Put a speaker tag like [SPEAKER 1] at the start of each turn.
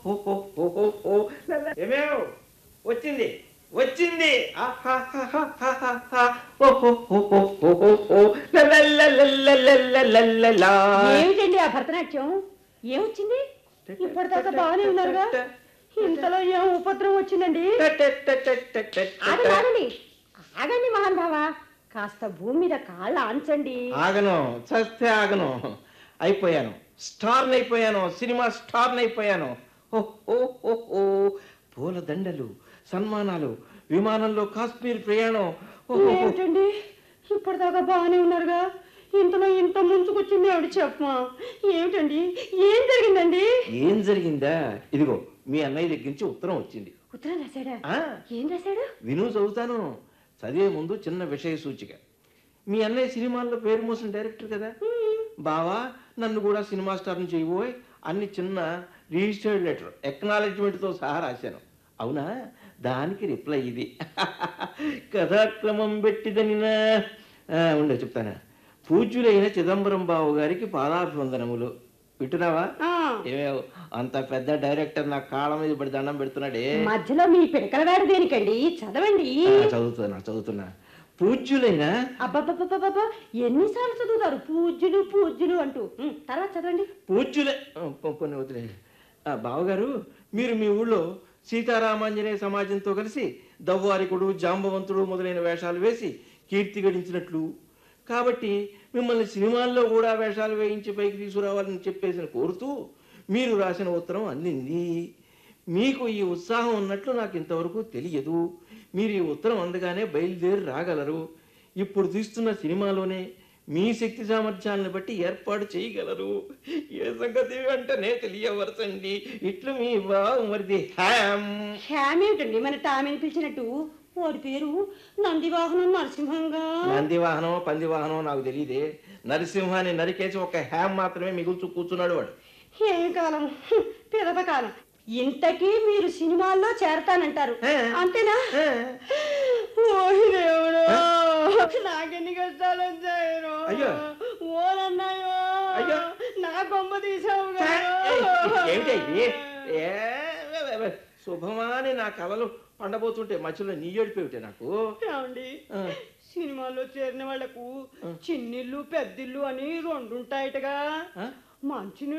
[SPEAKER 1] ఓహో ఏమేవ్ వచ్చింది వచ్చింది ఆహాహాహాహాహా. ఓహోహోహోహోహో. లలలలలలలలలలా.
[SPEAKER 2] ఏమిటండి ఆ భరతనాట్యం ఏమొచ్చింది ఇప్పటిదాకా బాగానే ఉన్నారుగా ఇంతలో ఏం ఉపద్రవం వచ్చిందండి ఆగండి ఆగండి ఆగండి మహాన్ బావా కాస్త భూమి మీద కాళ్ళు ఆంచండి
[SPEAKER 1] ఆగను చస్తే ఆగను అయిపోయాను స్టార్ అయిపోయాను సినిమా స్టార్ అయిపోయాను ఓహో పూల దండలు సన్మానాలు విమానంలో కాశ్మీర్ ప్రయాణం ఓహో
[SPEAKER 2] ఏమిటండి ఇప్పటిదాకా బాగానే ఉన్నారుగా ఇంతలో ఇంత ముంచుకొచ్చింది ఆవిడ చెప్పమా ఏమిటండి ఏం జరిగిందండి
[SPEAKER 1] ఏం జరిగిందా ఇదిగో మీ అన్నయ్య దగ్గర నుంచి ఉత్తరం వచ్చింది
[SPEAKER 2] ఉత్తరం రాశాడా
[SPEAKER 1] ఆ
[SPEAKER 2] ఏం రాశాడు
[SPEAKER 1] విను చదువుతాను చదివే ముందు చిన్న విషయ సూచిక మీ అన్నయ్య సినిమాల్లో పేరు మోసిన డైరెక్టర్ కదా బావా నన్ను కూడా సినిమా స్టార్ని చేయబోయ్ అన్ని చిన్న రిజిస్టర్డ్ లెటర్ ఎక్నాలెడ్జ్మెంట్తో సహా రాశాను అవునా దానికి రిప్లై ఇది కథాక్రమం పెట్టిదనినా ఆ, ఉండే చెప్తాను పూజ్యులైన చిదంబరం బాబు గారికి పాదాభివందనములు వింటున్నావా
[SPEAKER 2] ఆ,
[SPEAKER 1] ఏమేవ్ అంత పెద్ద డైరెక్టర్ నా కాళ్ళ మీద పడి దండం పెడుతున్నాడే
[SPEAKER 2] మధ్యలో మీ పిడకల వేడ దేనికండి చదవండి
[SPEAKER 1] ఆ, చదువుతున్నా చదువుతున్నా పూజ్యులైన
[SPEAKER 2] అబ్బబ్బబ్బబ్బబ్బ ఎన్నిసార్లు చదువుతారు పూజ్యులు పూజ్యులు అంటూ ఉమ్, తర్వాత చదవండి
[SPEAKER 1] పూజ్యులే ఆ, పో- పోనీ వదిలే ఆ, బావగారు మీరు మీ ఊళ్ళో సీతారామాంజనేయ సమాజంతో కలిసి దవ్వారికుడు జాంబవంతుడు మొదలైన వేషాలు వేసి కీర్తి గడించినట్లు కాబట్టి మిమ్మల్ని సినిమాల్లో కూడా వేషాలు వేయించి పైకి తీసుకురావాలని చెప్పేసి కోరుతూ మీరు రాసిన ఉత్తరం అందింది మీకు ఈ ఉత్సాహం ఉన్నట్లు నాకు ఇంతవరకు తెలియదు మీరు ఈ ఉత్తరం అందగానే బయలుదేరి రాగలరు ఇప్పుడు తీస్తున్న సినిమాలోనే మీ శక్తి సామర్థ్యాలను బట్టి ఏర్పాటు చేయగలరు ఏ సంగతి వెంటనే తెలియవరచండి ఇట్లు మీ బావమరిది హ్యామ్
[SPEAKER 2] హ్యామ్ ఏమిటండి మన టామీని పిలిచినట్టు వాడి పేరు నందివాహనం నరసింహంగా
[SPEAKER 1] నంది వాహనం పంది వాహనం నాకు తెలియదే నరసింహాన్ని నరికేసి ఒక హ్యామ్ మాత్రమే మిగుల్చు కూర్చున్నాడు వాడు
[SPEAKER 2] ఏం కాలం హ్మ్, పిదప కాలం ఇంతకీ మీరు సినిమాల్లో చేరతానంటారు
[SPEAKER 1] ఏ?
[SPEAKER 2] అంతేనా
[SPEAKER 1] ఏ,
[SPEAKER 2] ఓయ్ దేవుడు నాకెన్ని కష్టాలు వచ్చాయను
[SPEAKER 1] అయ్యో.
[SPEAKER 2] ఓనన్నాయో
[SPEAKER 1] అయ్యో.
[SPEAKER 2] నా కొమ్మ తీసావు
[SPEAKER 1] ఛే, ఏయ్, ఏమిటి ఇది? ఏ, వే, వే, వే, శుభమాని నా కలలు పండబోతుంటే మధ్యలో నీ ఏడిపోయితే నాకు
[SPEAKER 2] ఏమండి
[SPEAKER 1] ఆ.
[SPEAKER 2] సినిమాల్లో చేరిన వాళ్లకు చిన్నిల్లు పెద్దిల్లు అని రెండు ఉంటాయటగా
[SPEAKER 1] ఆ?
[SPEAKER 2] మంచి